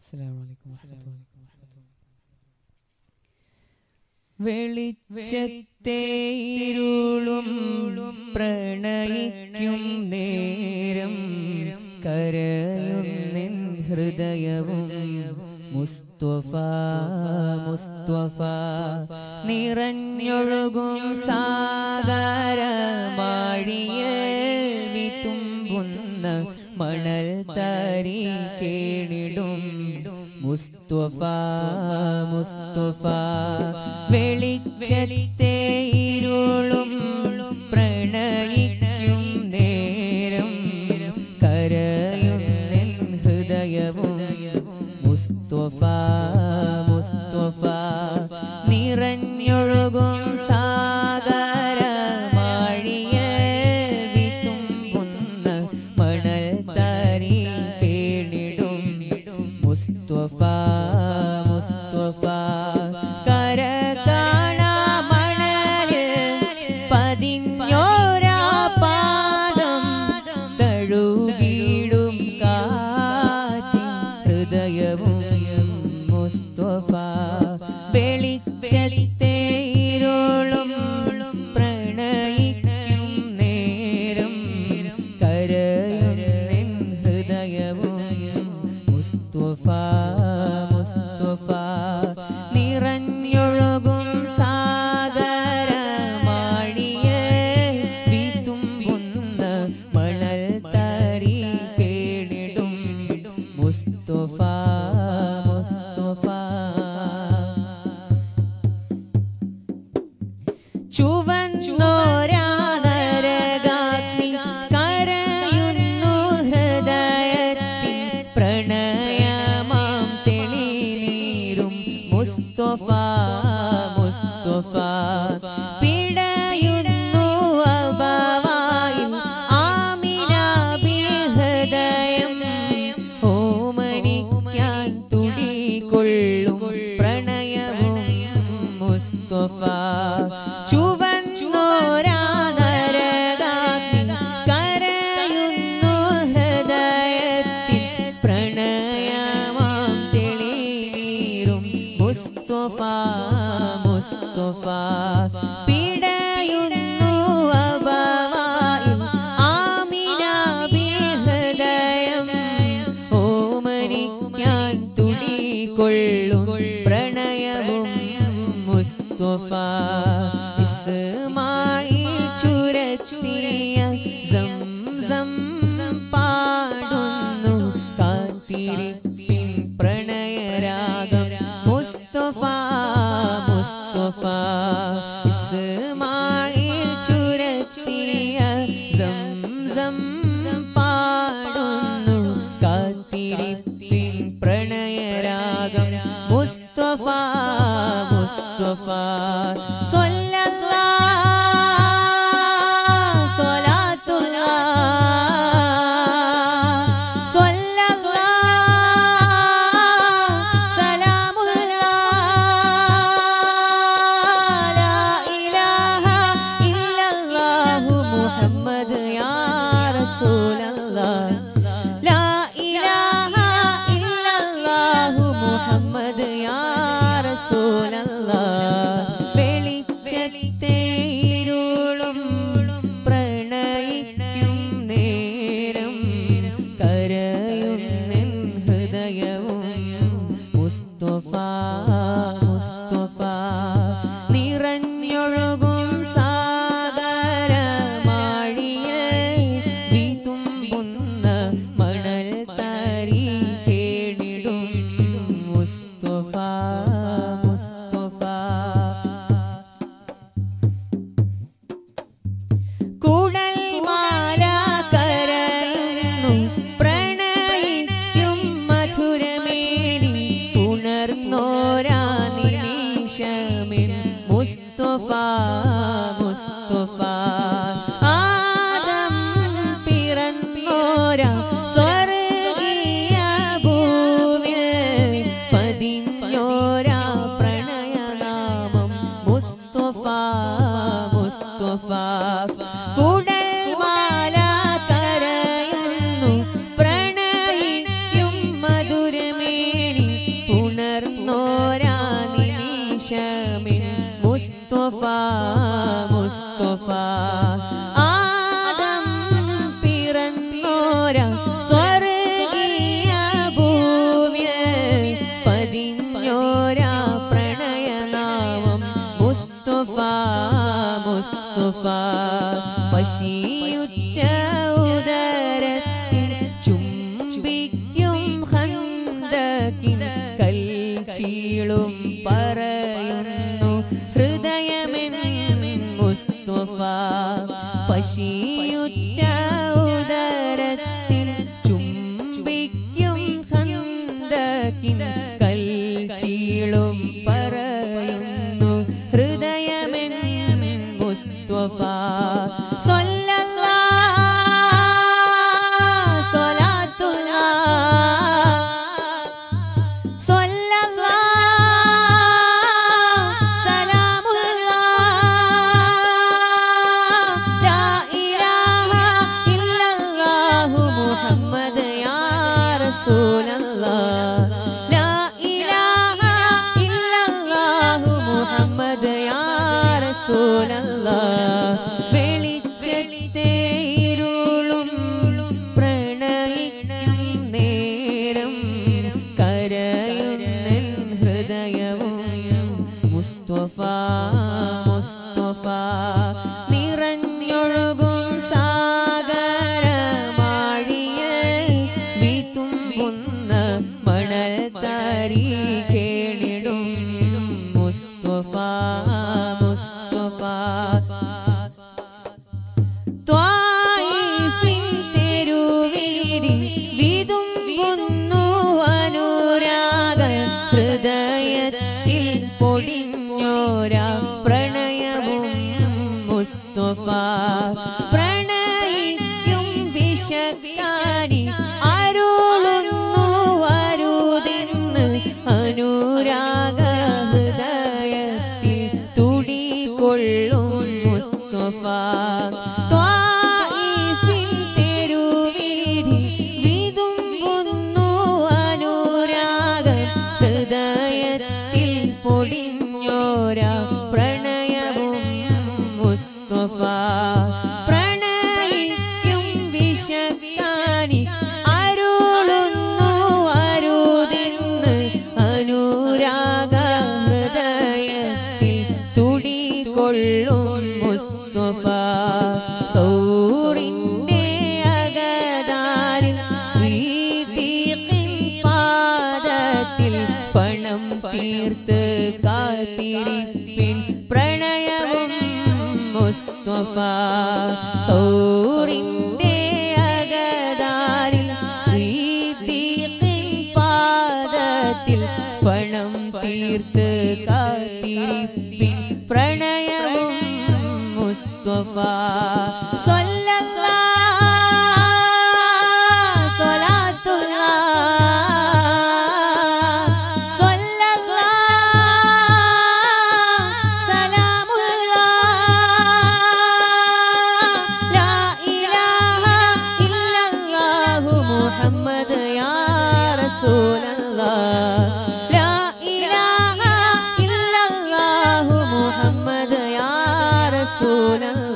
അസ്സലാമു അലൈക്കും വറഹ്മത്തുള്ളാഹി വെളിച്ചത്തെ ഇരുളും പ്രണയിക്കും നേരം കരയുന്നിൻ ഹൃദയവും മുസ്തഫ മുസ്തഫ നിറഞ്ഞൊഴുകും സാഗരമാഴിയിൽ വിതുമ്പുന്ന മണൽ തരി കേണിടും മുസ്തഫ മുസ്തഫ വെളിച്ചത്തെ ഇരുളും പ്രണയിക്കും നേരം കരയുന്നിൻ ഹൃദയവും മുസ്തഫ മുസ്തഫ നിറഞ്ഞൊഴുകും സാഗരമാഴിയിൽ വിതുമ്പുന്ന മണൽ തരി കേണിടും മുസ്തഫ മുസ്തഫ കര കാണാ മണലിൽ പതിഞ്ഞോരാ പാദം തഴുകിടും കാറ്റിൻ ഹൃദയവും മുസ്തഫ വെളിച്ചത്തെ ഇരുളും പ്രണയിക്കും നേരം കരയുന്നിൻ ഹൃദയവും മുസ്തഫ മുസ്തഫ നിറഞ്ഞൊഴുകും സാഗരമാഴിയിൽ വിതുമ്പുന്ന മണൽ തരി കേണിടും മുസ്തഫ മുസ്തഫ ചുവന്നോരാനരകാഗ്നി കരയുന്നു ഹൃദയത്തിൽ പ്രണയമാം തെളിനീരും മുസ്തഫ മുസ്തഫ പിടയുന്നു അബവായിൽ ആമിനാബി ഹൃദയം ഓമനിക്കാൻ തുടികൊള്ളും പ്രണയവും മുസ്തഫ ചുവന്നോരാനരകാഗ്നി കരയുന്നു ഹൃദയത്തിൽ പ്രണയമാം തെളിനീരും മുസ്തഫ മുസ്തഫ പിടയുന്നു അബവായിൽ ആമിനാബി ഹൃദയം ഓമനിക്കാൻ തുടികൊള്ളും പ്രണയവും മുസ്തഫ ഇസ്മായിൽ ചുരത്തിയ സംസം പാടുന്നു കാത്തിരിപ്പിൻ പ്രണയരാഗം മുസ്തഫ മുസ്തഫ ഇസ്മായിൽ ചുരത്തിയ സംസം പാടുന്നു കാത്തിരിപ്പിൻ പ്രണയരാഗം മുസ്തഫ മുസ്തഫ സ്വല്ലല്ലാഹ് സ്വലാത്തുല്ലാഹ് സ്വല്ലല്ലാഹ് സലാമുല്ലാഹ് ലാ ഇലാഹ ഇല്ലല്ലാഹു മുഹമ്മദ് യാ റസൂലല്ലാഹ് ലാ ഇലാഹ ഇല്ലല്ലാഹു മുഹമ്മദ് യാ റസൂലല്ലാഹ് വെളിച്ചത്തെ ഇരുളും പ്രണയിക്കും നേരം കരയുന്നിൻ ഹൃദയവും മുസ്തഫ മുസ്തഫ നിറഞ്ഞൊഴുകും സാഗരമാഴിയിൽ വിതുമ്പുന്ന മണൽ തരി കേണിടും മുസ്തഫ മുസ്തഫ കുടൽ മാല കരയുന്നു പ്രണയിക്കും മധുരമേനി ഉണർന്നോരാ നിമിഷമിൽ മുസ്തഫ മുസ്തഫ ആദം പിറന്നോരാ സ്വർഗീയ ഭൂവിൽ പതിഞ്ഞോരാ പ്രണയനാമം മുസ്തഫ മുസ്തഫ കുടൽ മാല കരയുന്നു പ്രണയിക്കും മധുരമേനി മുസ്തഫ പശിയുറ്റ ഉദരത്തിൽ ചുംബിക്കും ഹന്തകിൻ കൽച്ചീളും പറയുന്നു ഹൃദയമെൻ മുസ്തഫ പശിയുറ്റ ഉദരത്തിൽ ചുംബിക്കും ഹന്തകിൻ കൽച്ചീളും പറയുന്നു ഹൃദയമെൻ മുസ്തഫ സ്വല്ലല്ലാ സ്വലാത്തുല്ലാ സ്വല്ലല്ലാ സലാമുല്ലാ ലാ ഇലാഹ ഇല്ലല്ലാഹു മുഹമ്മദ് യാ റസൂലല്ലാഹ് ലാ ഇലാഹ ഇല്ലല്ലാഹു മുഹമ്മദ് യാ റസൂലല്ലാഹ് വെളിച്ചത്തെ ഇരുളും പ്രണയിക്കും നേരം കരയുന്നൻ ഹൃദയവും മുസ്തഫ മുസ്തഫ നിറഞ്ഞൊഴുകും സാഗരമാഴിയിൽ വിതുമ്പുന്ന മണൽ താരി കേണിടും മുസ്തഫ മുസ്തഫ ത്വായിഫിൻ തെരുവീതി വിതുമ്പുന്നു അനുരാഗ ഹൃദയത്തിൽ പൊടിഞ്ഞോരാ പ്രണയവും മുസ്തഫ പ്രണയിക്കും വിഷക്കാരി അരുളുന്നു വരുതിന്ന് അനുരാഗ ഹൃദയത്തിൽ തുടികൊള്ളും മുസ്തഫ ത്വായിഫിൻ തെരുവീതി വിതുമ്പുന്നു അനുരാഗ ഹൃദയത്തിൽ പൊടിഞ്ഞോരാ പ്രണയവും മുസ്തഫ പ്രണയിക്കും വിഷക്കാനി അരുളുന്നു അരുതിന്ന് അനുരാഗ ഹൃദയത്തിൽ തുടികൊള്ളും മുസ്തഫ സൗറിന്റെ അകതാരിൽ സ്വീതീഖിൻ പാദത്തിൽ പണം തീർത്ത് കാത്തിരിപ്പിൻ പ്രണയവും മുസ്തഫ സൗറിന്റെ അകതാരിൽ സ്വീതീഖിൻ പാദത്തിൽ പണം തീർത്ത് കാത്തിരിപ്പിൻ പ്രണയവും മുസ്തഫ സ്വല്ലല്ലാ സ്വലാത്തുല്ലാ സ്വല്ലല്ലാ സലാമുല്ലാ ലാ ഇലാഹ ഇല്ലല്ലാഹു മുഹമ്മദ് യാ റസൂലല്ലാഹ് ലാ ഇലാഹ ഇല്ലല്ലാഹു മുഹമ്മദ് യാ റസൂലല്ലാഹ്